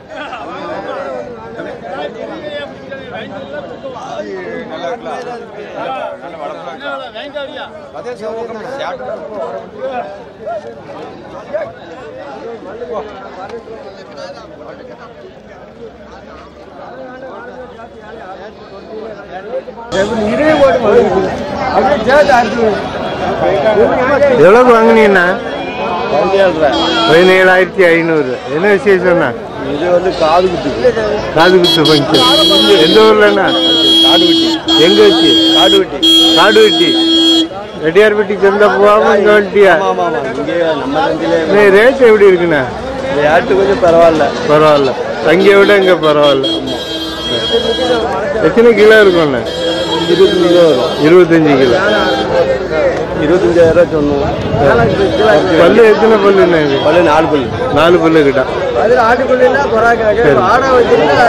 எவ்வளோக்கு வாங்கினீங்கண்ணா பதினேழாயிரத்தி ஐநூறு என்ன விசேஷம்ண்ணா இது வந்து காது குத்து காது குத்து ஃபங்க்ஷன் எந்த ஊர்லண்ணா காடு வெட்டி எங்க வச்சு காடு வெட்டி காடு வெட்டி ரெட்டியார்பட்டி சந்தை போகாம இங்க வந்துட்டியா ஆமா ஆமா இங்கே நம்ம தந்தியில ரேட் எப்படி இருக்குண்ணா இந்த ஆட்டு கொஞ்சம் பரவாயில்ல பரவாயில்ல அங்கே விட இங்க பரவாயில்ல எத்தனை கிலோ இருக்கும்ண்ணா இருபத்தஞ்சு கிலோ வரும் இருபத்தஞ்சு கிலோ இருபத்தஞ்சாயிரம் ரூபா சொன்னோம் பல்லு எத்தனை பல்லுண்ணா இது பல்லு நாலு பல்லு நாலு பல்லு கிட்ட அதில் ஆட்டுக்குள்ள சரி. ஆடை வச்சிருந்தா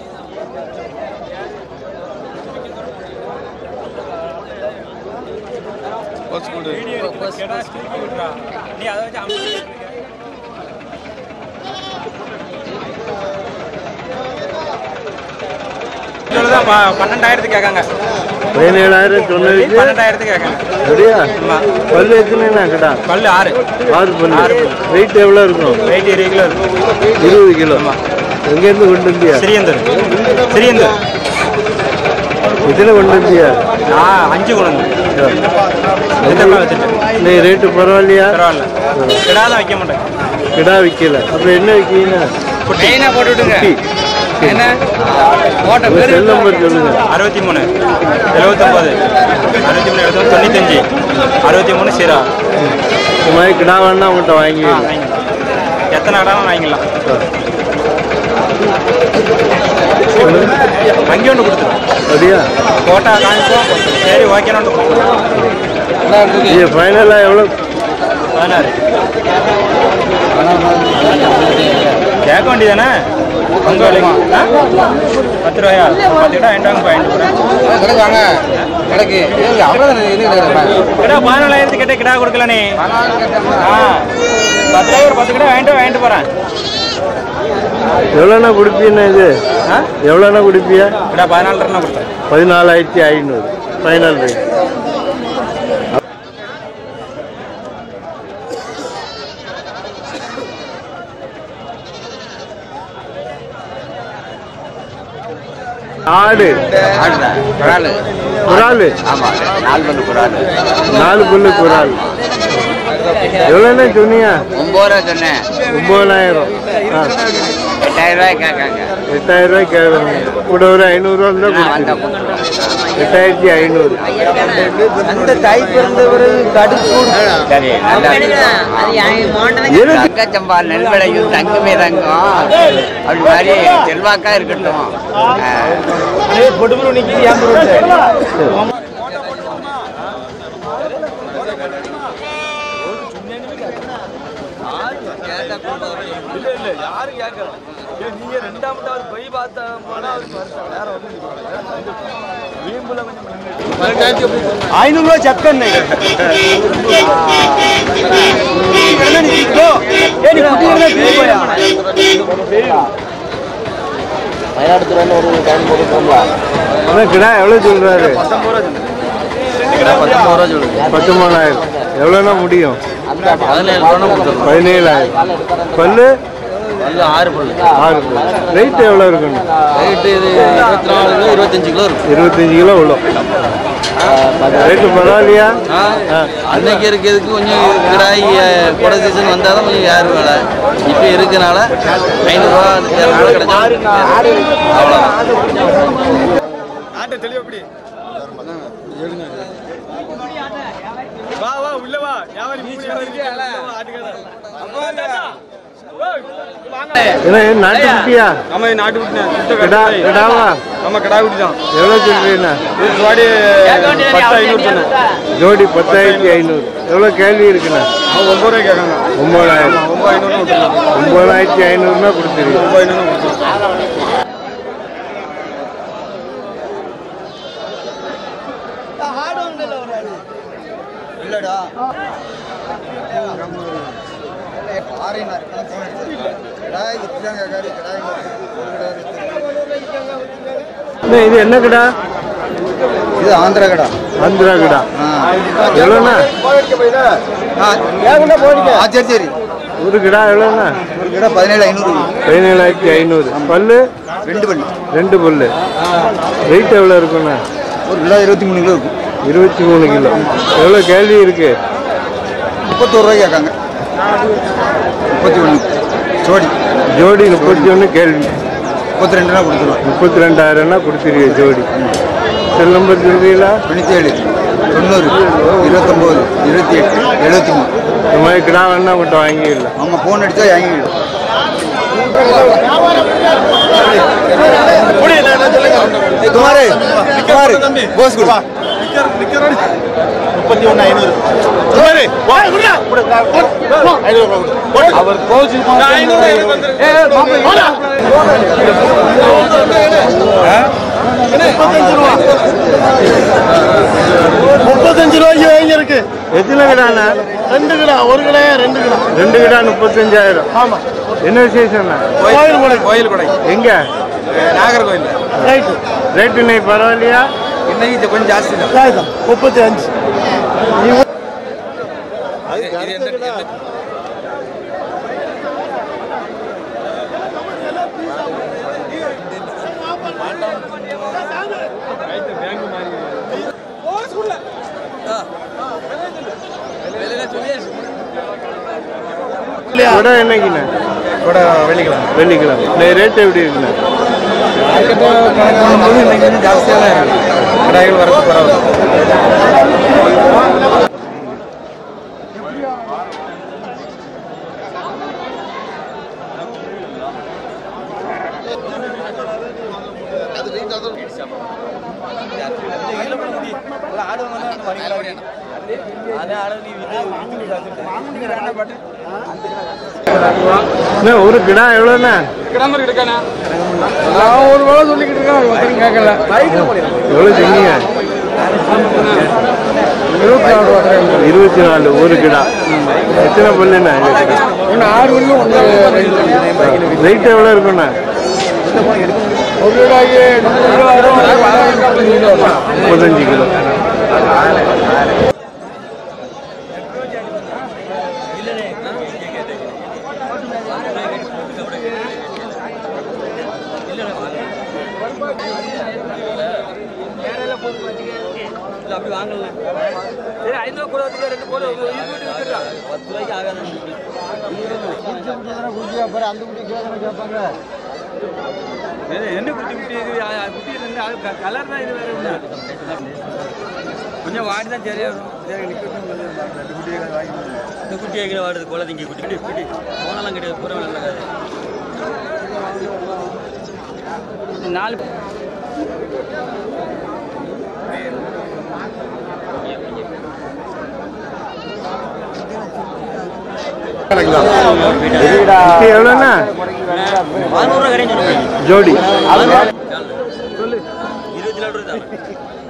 சொல்லுதான் ப- பன்னெண்டாயிரத்துக்கு கேட்காங்க பதினேழாயிரம் சொன்னதுக்கு பன்னெண்டாயிரத்துக்கு கேட்காங்க அப்படியா பல்லு எத்தனைண்ணா கிட்டா பல்லு ஆறு ஆறு பல்லு வெயிட் எவ்வளோ இருக்கும் வெயிட் இருபது கிலோ இருக்கும் இருபது கிலோ எங்கேருந்து கொண்டு வந்தியா சிறியந்தூர் சிறியந்தூர் எத்தனை கொண்டு வந்தியா நான் அஞ்சு குழந்தை எதிர்பார்க்க வச்சுட்டேன் இந்த ரேட்டு பரவாயில்லையா பரவாயில்ல கிடாதான் வைக்க மாட்டேன் கிடா விற்கல அப்புறம் என்ன விற்கீங்கன்னா மெயினாக போட்டு விட்டுங்க என்ன போட்ட செல் நம்பர் சொல்லுங்க அறுபத்தி மூணு எழுபத்தொம்போது அறுபத்தி மூணு எழுபத்தொன்று தொண்ணூத்தஞ்சு அறுபத்தி மூணு சீரா இந்த மாதிரி கிடா வேணா உங்கள்கிட்ட வாங்கி ஆ வாங்கிக்கலாம் எத்தனை இடம் வாங்கிக்கலாம் அங்கே ஒன்று கொடுத்துருவோம் அப்படியா போட்டா காமிப்போம் சரி ஓகேன்னு இது ஃபைனலாக எவ்வளோ பதினாறு கேட்க வேண்டியதானே உங்க வேலைக்கு ஆ? பத்து ரூபாயா பத்து கிட்ட வாங்கிட்டு வாங்க கிடா பதினாலாயிரத்து கிட்ட கிடா கொடுக்கலனே ஆ பத்தாயிரம் பத்து கிட்ட வாங்கிட்டு வாங்கிட்டு போறேன் எவ்வளோண்ணா கொடுப்பீண்ணா இது ஆ எவ்வளோண்ணா கொடுப்பியா கிடா பதினாலு ரூபா கொடுத்தேன் பதினாலாயிரத்தி ஐநூறு ஃபைனல் ரேட் ஆடு குராலு குரால் ஆமா நாலு பல்லு குராலு நாலு புல்லு குரால் எவ்வளோண்ணா சொன்னீங்க ஒன்பது ரூபா சொன்னேன் ஒம்பதாயிரம் ஆ எட்டாயிரம் ரூபாய் கேட்காங்க எட்டாயிரம் ரூபாய் கேட்குறோம் கூட ஒரு ஐநூறுரூவா தான் நான் வந்தா கொடுத்துருங்க எட்டாயிரத்தி ஐநூறு அந்த தாய் பிறந்தவர் கடுப்பு சரி நல்லா இருக்கு. தங்கச்சம்பா நெல் விளையும் தங்கமே தங்கம் அப்படி மாதிரி செல்வாக்கா இருக்கட்டும் ஆ. கொடுமுறை நிற்கிது ஏன் ஐநூறுரூவா சக்கன் அதான் கிடா எவ்வளோ சொல்கிறாரு பத்தொம்பதாயிரம் எவ்வளோண்ணா முடியும் பதினேழாயிரம் பல்லு ஆறு பல்லு ஆறு பல்லு ரேட் எவ்வளோ இருக்கணும் ரேட்டு இது இருபத்தி நாலு கிலோ இருபத்தஞ்சு கிலோ இருக்கும் இருபத்தஞ்சு கிலோ உள்ள ரேட்டு பரவாயில்லையா ஆ. அன்னைக்கு இருக்கிறதுக்கு கொஞ்சம் கிடாய் கொடை சீசன் வந்தால் தான் கொஞ்சம் யார் வேலை இப்போ இருக்கனால ஐநூறுரூவா இரநூறுவா கிடைச்சா அவ்வளோதான் என்ன நாட்டு குட்டியா நம்ம நாட்டு விட்டு கிடா கிடாவா நம்ம கடா விட்டு தான் எவ்வளோ சொல்றீங்கண்ணா ஜோடி பத்து ஐநூறு சொன்னேன் ஜோடி பத்தாயிரத்தி ஐநூறு எவ்வளோ கேள்வி இருக்குண்ணா அவன் ஒன்பது ரூபாய் கேட்காங்க ஒம்பதாயிரம் ஒன்பது ஐநூறு விட்டுருங்க ஒம்பதாயிரத்தி ஐநூறுனா கொடுத்துருங்க ஒன்பது ஐநூறு விட்டுருங்க அண்ணே, இது என்ன கிடா இது ஆந்திரா கடா ஆந்திரா கிடா எவ்வளோண்ணா ஆ சரி சரி ஒரு கிடா எவ்வளோண்ணா ஒரு கடை பதினேழு ஐநூறு பதினேழாயிரத்தி ஐநூறு பல்லு ரெண்டு பண்ணி ரெண்டு பல்லு வெயிட் எவ்வளோ இருக்குண்ணா ஒரு கிலோ இருபத்தி மூணு கிலோ இருக்கும் இருபத்தி மூணு கிலோ எவ்வளோ கேள்வி இருக்கு முப்பத்தோரு ரூபாய் கேட்காங்க முப்பத்தி ஒன்று ஜோடி ஜோடி முப்பத்தி ஒன்று கேள்வி முப்பத்தி ரெண்டு ரூபா கொடுத்துருவோம் முப்பத்தி ரெண்டாயிரம்னா கொடுத்துருவீங்க ஜோடி செல் நம்பர் சொல்றீங்களா தொண்ணூற்றி ஏழு தொண்ணூறு இருபத்தொம்போது இருபத்தி எட்டு எழுபத்தி மூணு இந்த மாதிரி கிடா வேணா உங்கள்கிட்ட வாங்கிடலாம் நம்ம ஃபோன் அடித்தா வாங்கிக்கலாம் குமாரு குமாரு போஸ் கொடு முப்பத்தஞ்சு ரூபாய்க்கு வாங்கியிருக்கு எத்தனை கிடாண்ணா ரெண்டு கிலோ ஒரு கிலோ ரெண்டு கிலோ ரெண்டு கிடா முப்பத்தஞ்சாயிரம் ஆமா என்ன விசேஷம்ண்ணா கோயில் கொடை கோயில் கொடை எங்க நாகர்கோவில் ரைட்டு ரேட்டு இன்னைக்கு பரவாயில்லையா இன்னைக்கு இது கொஞ்சம் ஜாஸ்தி தான் தான் முப்பத்தி அஞ்சு கொடை என்னைக்குண்ணா கூட வெள்ளிக்கிழமை வெள்ளிக்கிழமை இன்னைக்கு ரேட் எப்படி இருக்குண்ணா பார்க்கும்போது இன்னைக்கு கொஞ்சம் ஜாஸ்தியாக தான் இருக்கு கடைகள் வரது பரவாயில்ல அண்ணா, ஒரு கிடா எவ்வளோண்ணா ஒரு வேலை சொல்லிக்கிட்டு இருக்கேன் கேட்கல எவ்வளோ சொன்னீங்க இருபத்தி நாலு ஒரு கிடா எத்தனை பல்லுண்ணா ஒன்று ஆறு ஒன்று ஒன்று வெயிட் எவ்வளோ இருக்குண்ணா ஒரு ரூபாய்க்கு முப்பத்தஞ்சு கிலோ என்ன குட்டி குட்டி இது அ- அ- குட்டி இருந்து அது க- கலர் தான் இது வேற ஒண்ணு. கொஞ்சம் வாடி தான் சரியா வரும் சரி நிக்கட்டும் ரெண்டு குட்டி வாங்கி இந்த குட்டி எங்கே வாடுது குழந்தைங்க குட்டி குட்டி குட்டி போனலாம் கிடையாது பூரா நல்லது நாலு இது எவ்வளோண்ணா பதினோரு கடையும் சொல்லுங்க ஜோடி இருபத்தி நாலு ரூபா தான்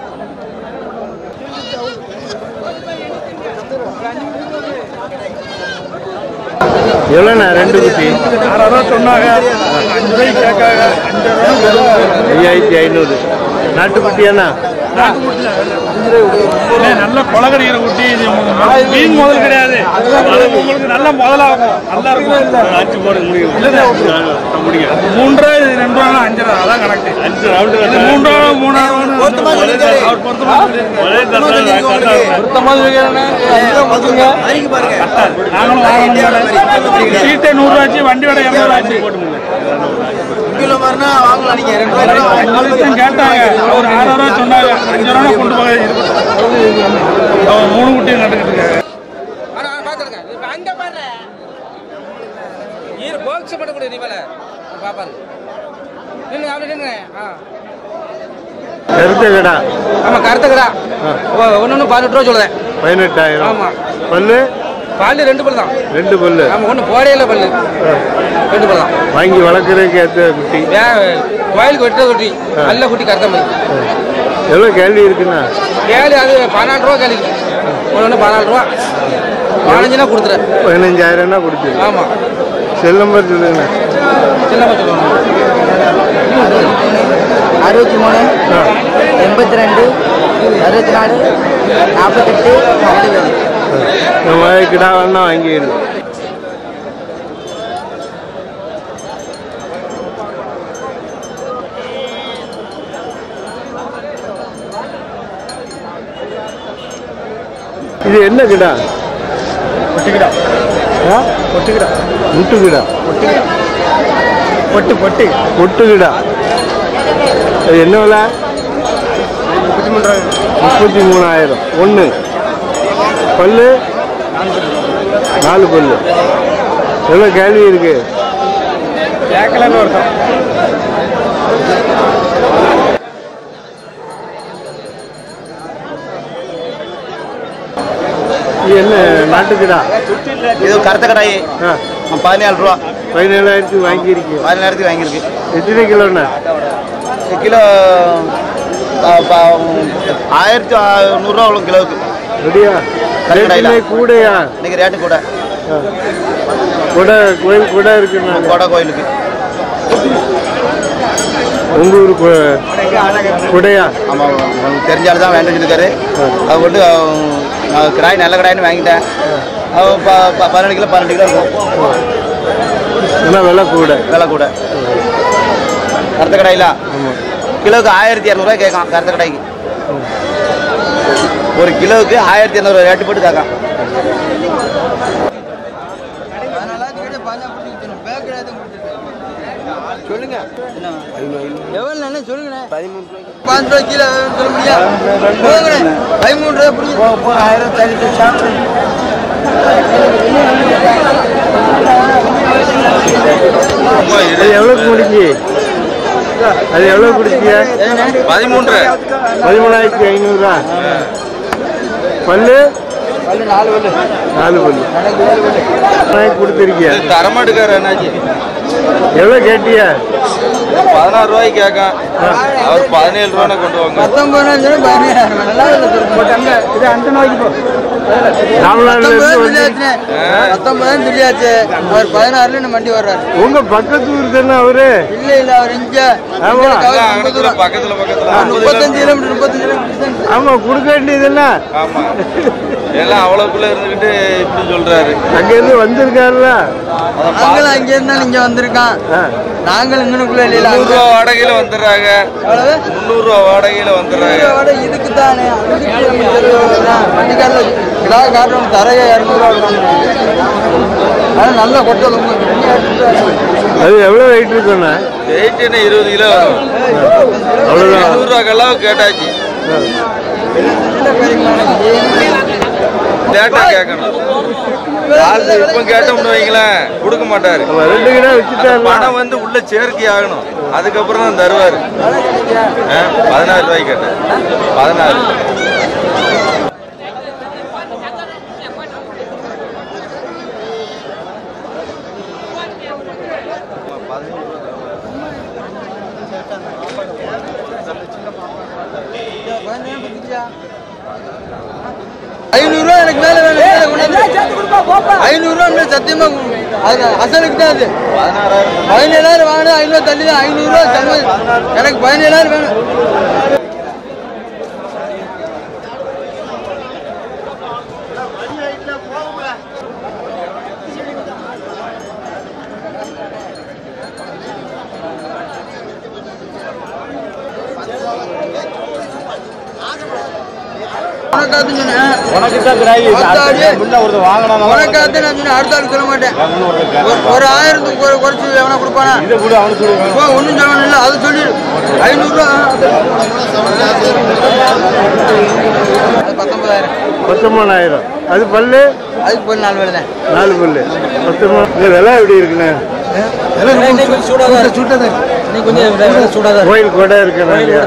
எவ்வளோண்ணா ரெண்டு குட்டி ஆறாயிரம் சொன்னாங்க அஞ்சு ரூபாய்க்கு கேட்காங்க அஞ்சு ரூபா ஐயாயிரத்தி ஐநூறு நாட்டுக்குட்டியாண்ணா நல்ல கொலை கிடைக்கிற குட்டி இது உங்களுக்கு மீன் முதல் கிடையாது அது உங்களுக்கு நல்ல முதலாகும் நல்லா இருக்கும் அஞ்சு போட முடியும் மூன்றா இது ரெண்டு ரூபா அஞ்சு ரூபா அதான் கணக்கு அஞ்சு ரவுண்டு இது மூன்று ரூபா மூணாயிரம் அவர் நாங்களும் வாங்கணும் சீட்டை நூறுரூவாச்சு வண்டி விட இரநூறுவாச்சு போட்டு லட்சம் கேட்டாங்க ஒரு ஆறாயிரம் ரூபா சொன்னாங்க அஞ்சு ரூபா கொண்டு போக அவன் மூணு குட்டியும் நட்டுக்கிட்டு இருக்காங்க அங்க பாரு ஈர போக்ஸ் பண்ண கூட நீ மேல பாப்பாரு நின்னுங்க அப்படி நின்னுங்க ஆ கருத்த கடா ஆமா கருத்துக்கடா ஒன்று ஒன்று பதினெட்டு ரூபா சொல்லுதேன் பதினெட்டாயிரம் ஆமா. பல்லு பால் ரெண்டு பல் தான் ரெண்டு பல்லு ஆமா ஒன்று போடையில பல்லு ரெண்டு பல் தான் வாங்கி வளர்க்குறதுக்கு ஏற்ற குட்டி வே- கோயிலுக்கு வெட்டுற குட்டி நல்ல குட்டி கருத்த மாதிரி எவ்வளோ கேள்வி இருக்குண்ணா கேளு அது பதினாலு ரூபா கேள்வி ஒன்று ஒன்று பதினாலு ரூபா பதினஞ்சுனா கொடுத்துறேன் பதினஞ்சாயிரம்னா கொடுத்துரு ஆமாம் செல் நம்பர் சொல்லுங்க அறுபத்தி மூணு ஆ எண்பத்தி ரெண்டு அறுபத்தி நாலு நாற்பத்தெட்டு எழுபது இந்த மாதிரி கிடா வேணா வாங்கிடு இது என்ன கிடா ஒட்டிக்கிடா ஆ? ஒட்டிக்கிடா முட்டு கிடா பொட்டு பொட்டு முட்டு கிடா அது என்ன விலை முப்பத்தி மூன்றாயிரம் முப்பத்தி மூணாயிரம் ஒன்று பல்லு நாலு பல்லு எவ்வளோ கேள்வி இருக்கு கேட்கலன்னு ஒருத்தன் இது என்ன நாட்டுக்கிடா இது கருத்த கடாயி ஆ பதினேழு ரூபா பதினேழாயிரத்துக்கு வாங்கியிருக்கீங்க பதினேழாயிரத்துக்கு வாங்கியிருக்கு எத்தனை கிலோண்ணா கிலோ ஆயிரத்தி நூறுரூவா அவ்வளோ கிலோவுக்கு ரெடியா கறிக்கடையில. ரேட்டுமே கூடயா இன்னைக்கு ரேட்டு கூட ஆ. கூட கோயில் கூட இருக்குண்ணா கோடை கோயிலுக்கு உங்க ஊர் கு- குடையா ஆமாம் உங்களுக்கு தெரிஞ்சாலும் தான் வேண்டாம்னு சொல்லியிருக்காரு அது கொண்டு நான் கிடாய் நல்ல கிடாயின்னு வாங்கிட்டேன் அது ப- ப- பன்னெண்டு கிலோ பன்னெண்டு கிலோ இருக்கும் ஆனால் விலை கூட விலை கூட கருத்த கடாயில கிலோவுக்கு ஆயிரத்தி இரநூறுவா கேட்கான் கருத்த கடாய்க்கு ஒரு கிலோவுக்கு ஆயிரத்தி இரநூறு ரேட்டு போட்டு கேட்கான் சொல்லுங்க எவ்வளோ சொல்லுங்கண்ணே பதிமூணு பாஞ்சு ரூபாய் கீழே சொல்ல முடியாது பதிமூணு ரூபாய் பிடிக்கும் ஆயிரத்தி அது எவ்வளோக்கு முடிஞ்சு அது எவ்வளோ குடிச்சிய பதிமூன்று பதிமூணாயிரத்தி ஐநூறுரூவா பல்லு நாலு பல்லு நாலு பல்லு வாங்கி கொடுத்துருக்கிய தரமாட்டுக்கார என்னாச்சு எவ்வளோ கேட்டிய பதினாறு ரூபாய்க்கு கேட்கான் அவர் பதினேழு ரூபாய் கொண்டு வாங்க ராமநாடுல இருந்து வந்து பத்தொன்பதாயிரம் சொல்லியாச்சு அவர் பதினாறுல நம்ம வண்டி வர்றாரு உங்க பக்கத்து ஊர் தானே அவரு இல்ல இல்ல அவர் இங்க ஆமா பக்கத்துல பக்கத்துல முப்பத்தஞ்சு கிலோமீட்டர் முப்பத்தஞ்சு கிலோமீட்டர் ஆமா கொடுக்க வேண்டியதுன்னா ஆமா எல்லாம் அவ்வளவுக்குள்ள இருந்துகிட்டு இப்படி சொல்றாரு அங்க இருந்து வந்திருக்காருல நாங்களும் அங்க இருந்தாலும் இங்க வந்திருக்கான் ஆ. நாங்களும் இங்கனுக்குள்ள இல்ல முந்நூறு ரூபா வாடகையில வந்துடுறாங்க முந்நூறு ரூபா வாடகையில வந்துடுறாங்க இதுக்கு தானே வண்டிக்காரல கிடா காட்டுறவங்க தரைய இரநூறுவா அது நல்ல கொட்டல் அது எவ்வளவு வெயிட் இருக்குண்ணா வெயிட் என்ன இருபது கிலோ வரும் அவ்வளவுதான் நூறுரூவா கல்லாவும் கேட்டாச்சு லேட்டா கேட்கணும் ஆளு இப்ப கேட்டோம்னு வைங்களேன் கொடுக்க மாட்டாரு நம்ம ரெண்டு கிலோ வச்சுட்டாரு பணம் வந்து உள்ள சேர்க்கை ஆகணும் அதுக்கப்புறம் தான் தருவாரு ஆ, பதினாறு ரூபாய்க்கு கேட்டேன் பதினாறு ஐநூறுரூவா எனக்கு மேல வேணும் ஐநூறுரூவா மேல சத்தியமா அது அசலுக்கு தான் அது பதினேழாயிரம் வாங்கினா ஐநூறு தள்ளி தான் ஐநூறுரூவா தள்ளி எனக்கு பதினேழாயிரம் வேணும் உனக்காத்து சொன்னேன் உனக்கு தான் கிராய் பத்தாடி. முன்ன ஒருத்தர் வாங்கினா உனக்காத்து நான் சொன்னேன் அடுத்த ஆளுக்கு சொல்ல மாட்டேன் ஒரு- ஒரு ஆயிரத்துக்கு ஒரு குறைச்சி எவனா கொடுப்பானா இதை கூட அவனுக்கு கொடு. இப்போ ஒன்றும் சொல்லணும் இல்லை அது சொல்லிடு ஐநூறுரூவா அது பத்தொன்பதாயிரம் பத்தொன்பதாயிரம் அது பல்லு அதுக்கு போய் நாலு வேலை தான் நாலு பல்லு பத்தொன்பது இந்த விலை எப்படி இருக்குண்ணே கோயில் கூட இருக்கணும் இல்லையா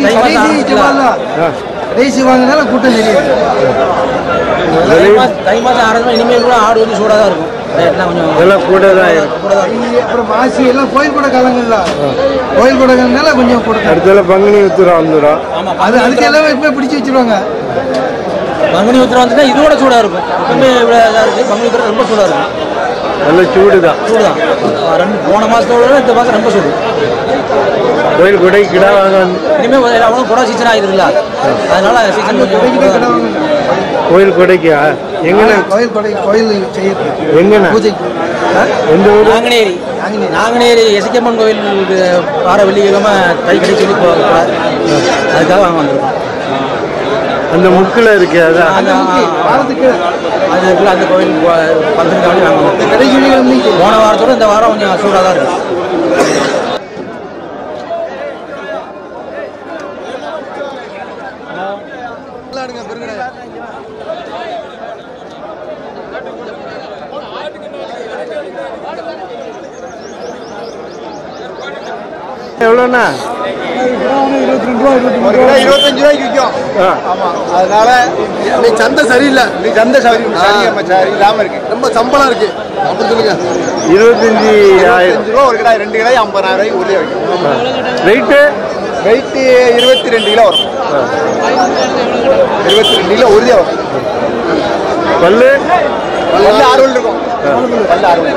ஆ. கடைசி வாங்கினால கூட்டம் தெரியுது விலை- தை மாதம் ஆரம்பம் இனிமேல் கூட ஆடு வந்து சூடாக தான் இருக்கும் ரேட்லாம் கொஞ்சம் விலை கூட தான் இருக்கும் அப்புறம் மாசி எல்லாம் கோயில் கூட காலங்கள்ல கோயில் கூட காலங்கள்னால கொஞ்சம் கொடுக்கும் அடுத்தால பங்குனி உத்திரம் வந்துடும் ஆமாம் அது அதுக்கு எல்லாம் இப்ப பிடிச்சு வச்சிருவாங்க பங்குனி உத்திரம் வந்துன்னா இதோட சூடாக இருக்கும் எப்பவுமே இவ்வளோ இதாக இருக்குது பங்குனி உத்திரம் ரொம்ப சூடாக இருக்கும் நல்ல சூடு தான் சூடு தான் ரெண்டு போன மாதத்தோட இந்த மாதம் ரொம்ப சூடு கோயில் கொடை கிடா வாங்க வந்து இனிமேல் அவ்வளோ குடா சீசன் ஆகிருக்குல்ல அதனால சீசன் கொஞ்சம் கோயில் கொடைக்கா எங்கண்ணா கோயில் கொடை கோயில் செய்ய எங்கண்ணா பூஜைக்கு எந்த ஊர் நாங்குநேரி நாங்குநேரி எசக்கியம்மன் கோவில் வார வெள்ளிக்கிழமை தை கடை சொல்லி போவாங்க அதுக்காக வாங்க வந்திருக்கோம் அந்த முக்கில் இருக்கு அதான் அந்த வாரத்துக்கு அது இருக்குல்ல அந்த கோவில் பந்தனுக்காக வாங்க வந்திருக்கோம் போன வாரத்தோட இந்த வாரம் கொஞ்சம் சூடாக தான் இருக்கு எவ்வளோண்ணா இருபத்தஞ்சு ரூபாய்க்கு விற்கும் ஆ ஆமா அதனால நீ சந்தை சரியில்லை நீ சந்தை சரி சரியாம சரி இல்லாம இருக்கு ரொம்ப சம்பளம் இருக்கு அப்படி சொல்லுங்க இருபத்தஞ்சி ஆயிரம் இருபத்தஞ்சு ரூபா ஒரு கிடாய் ரெண்டு கிடாய் ஐம்பதாயிரம் ரூபாய்க்கு உறுதியாக வைக்கும் ரைட்டு வெயிட் இருபத்தி ரெண்டு கிலோ வரும் இருபத்தி ரெண்டு கிலோ உறுதியாக வரும் பல்லு பல்லு அறுபது இருக்கும் பல்லு அறுபது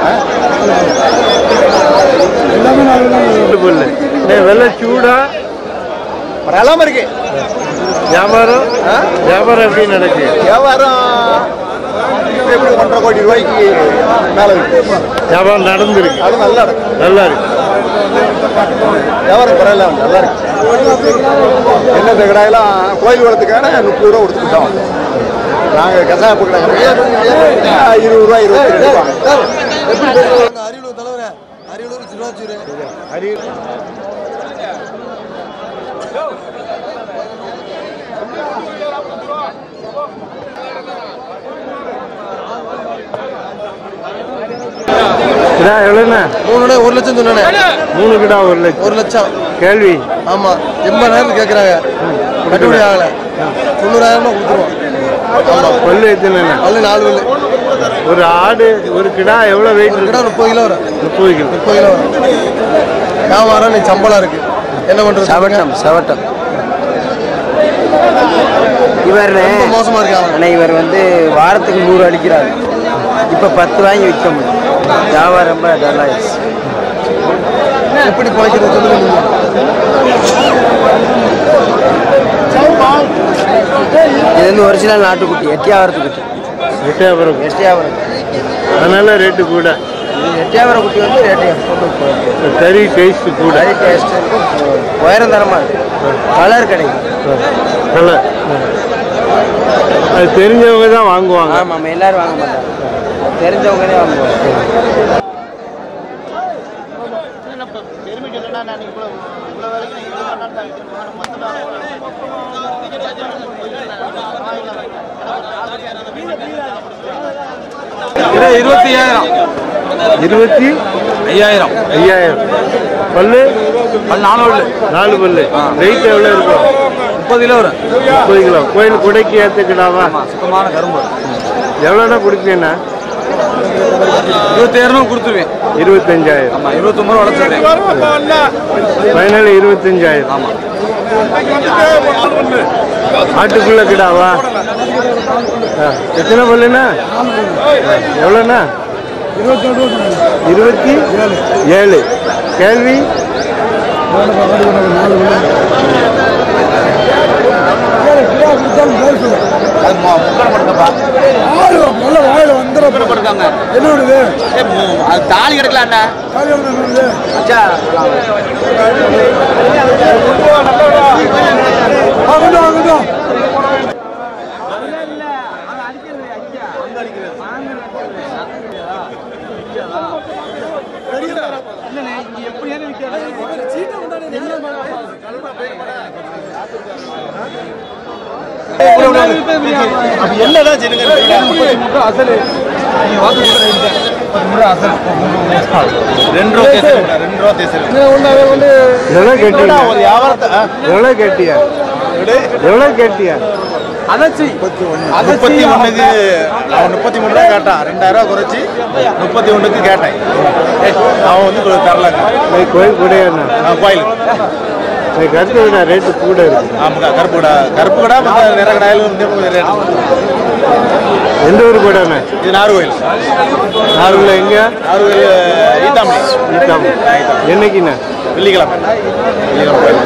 ரெண்டு பல்லு டேய், வெள்ளை சூடா பரவாயில்லாம இருக்கு வியாபாரம் ஆ? வியாபாரம் எப்படி நடக்கு வியாபாரம் இப்ப எப்படி ஒன்றரை கோடி ரூபாய்க்கு மேலே இருக்கு வியாபாரம் நடந்துருக்கு அது நல்லா இருக்கு நல்லா இருக்கு வியாபாரம் பரவாயில்ல நல்லா இருக்கு என்ன கடாயெல்லாம் கோயில் வளத்துக்கான முப்பது ரூபா கொடுத்துக்கிட்டோம் நாங்கள் கசாப்பு கடை இருபது ரூபா இருபத்தி ரெண்டு ரூபா அரியலூர் தலைவரே அரியலூர் திருவாச்சூர் கிடா எவ்வளோண்ணா மூணு ஒரு லட்சம் சொன்னேன் மூணு கிடா ஒரு லட்சம் ஒரு லட்சம் கேள்வி ஆமா எண்பதாயிரம் கேட்குறாங்க கட்டுப்படி ஆகலை தொண்ணூறாயிரமா கொடுத்துருவோம் ஆமா பல்லு எத்தனைண்ணா பல்லு நாலு பல்லு ஒரு ஆடு ஒரு கிடா எவ்வளோ வெயிட் ஒரு இருக்கு கிட்ட முப்பது கிலோ வரும் முப்பது கிலோ முப்பது கிலோ வரும் வியாபாரம் நீ சம்பளம் இருக்கு என்ன பண்றது சவட்டம் சவட்டம் இவர் ரொம்ப மோசமா இருக்கு அவன் ஆனால் இவர் வந்து வாரத்துக்கு நூறு அடிக்கிறார் இப்போ பத்து வாங்கி விற்க முடியும் வியாபாரம் ரொம்ப டல்லாயிடுச்சு எப்படி பிழைக்கிறது சொல்லுங்க நீங்க. இது வந்து ஒரிஜினல் நாட்டுக்குட்டி எட்டியாவரத்து குட்டி எட்டாயிரம் எட்டியாவரம் அதனால ரேட்டு கூட இது எட்டியாவர குட்டி வந்து ரேட்டு கறி டேஸ்ட் கூட கறி டேஸ்ட் இருக்கும் உயரம் தரமாக இருக்கும் கலர் கிடைக்கும் நல்லா அது தெரிஞ்சவங்க தான் வாங்குவாங்க ஆமாம் ஆமாம் எல்லாரும் வாங்க மாட்டாங்க தெரிஞ்சவங்களே வாங்குவாங்க இருபத்தி ஐயாயிரம் இருபத்தி ஐயாயிரம் ஐயாயிரம் பல்லு அது நாலு பல்லு நாலு பல்லு வெயிட் எவ்வளோ இருக்கும் முப்பது கிலோ வரும் முப்பது கிலோ கோயில் குடைக்கு ஏற்றுக்கிடாவா சுத்தமான கரும்பு எவ்வளோண்ணா கொடுப்பீங்கண்ணா இருபத்தாயிரம் கொடுத்துருவேன் இருபத்தஞ்சாயிரம் ஆமா இருபத்தொம்பது ரூபா உடச்சிருவேன் ஃபைனல் இருபத்தஞ்சாயிரம் ஆமா ஆட்டுக்குள்ள கிடாவா ஆ, எத்தனை பல்லுண்ணா எவ்வளோண்ணா இருபத்தி ஏழு கேள்வி அது தாலி கிடக்கலாம்டா எவ்வளோ கேட்டியா ஒரு வியாபாரத்தை ஆ, எவ்வளோ கேட்டியா எவ்வளோ கேட்டியா முப்பத்தி ஒண்ணுக்கு அவன் முப்பத்தி மூணு ரூபா கேட்டான் ரெண்டாயிரம் ரூபா குறைச்சி முப்பத்தி ஒண்ணுக்கு கேட்டேன் அவன் வந்து தரலாங்க கோயில் குடையாண்ணா கோயிலுக்கு இந்த கருத்து விட ரேட்டு கூட இருக்கு ஆமாக்கா கருப்பு கடை கருப்பு கடை மற்ற நிற கடாயிலும் வந்து கொஞ்சம் ரேட்டு எந்த ஊர் கூடண்ணே இது நாகர்கோயில் நார்வில் எங்க நாகர்கோயில் ஈத்தாமணி ஈத்தாம் என்னைக்குண்ணே வெள்ளிக்கிழமை வெள்ளிக்கிழமை கோயில்